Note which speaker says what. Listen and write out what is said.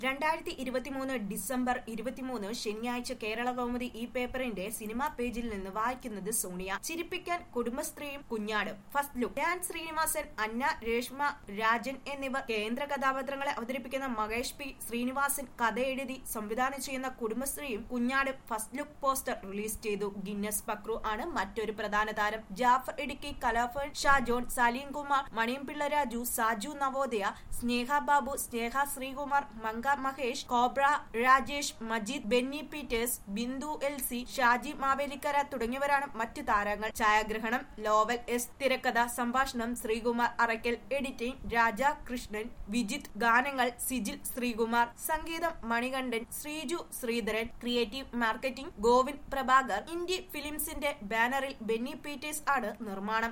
Speaker 1: രണ്ടായിരത്തി ഇരുപത്തിമൂന്ന് ഡിസംബർ ഇരുപത്തിമൂന്ന് ശനിയാഴ്ച കേരള കൗമുദി ഈ പേപ്പറിന്റെ സിനിമാ പേജിൽ നിന്ന് വായിക്കുന്നത് സോണിയ ചിരിപ്പിക്കാൻ കുടുംബശ്രീയും കുഞ്ഞാടും ഫസ്റ്റ് ലുക്ക് ഡാൻ ശ്രീനിവാസൻ അന്ന രേഷ്മ രാജൻ എന്നിവർ കേന്ദ്ര കഥാപാത്രങ്ങളെ അവതരിപ്പിക്കുന്ന മഹേഷ് പി ശ്രീനിവാസൻ കഥ എഴുതി സംവിധാനം ചെയ്യുന്ന കുടുംബശ്രീയും കുഞ്ഞാടും ഫസ്റ്റ് ലുക്ക് പോസ്റ്റർ റിലീസ് ചെയ്തു ഗിന്നസ് പക്രു ആണ് മറ്റൊരു പ്രധാന താരം Jaffar Idukki Kalabhavan Shajohn Salim Kumar Maniyanpilla Raju Saju Navodaya Sneha Babu Sneha Sreekumar Manka Mahesh Cobra Rajesh Majeed Benny Peters Bindu L C Shaji Mavelikkara തുടങ്ങിയവരാണ് മറ്റു താരങ്ങൾ ഛായാഗ്രഹണം ലോവൽ എസ് തിരക്കഥ സംഭാഷണം ശ്രീകുമാർ അറയ്ക്കൽ എഡിറ്റിംഗ് രാജ കൃഷ്ണൻ വിജിത് ഗാനങ്ങൾ സിജിൽ ശ്രീകുമാർ സംഗീതം Manikandan Sreeju Sreedharan creative marketing Govind Prabhakar India ഫിലിംസിന്റെ ബാനറിൽ ബെന്നി പീറ്റേഴ്സ് ആണ് നിർമ്മാണം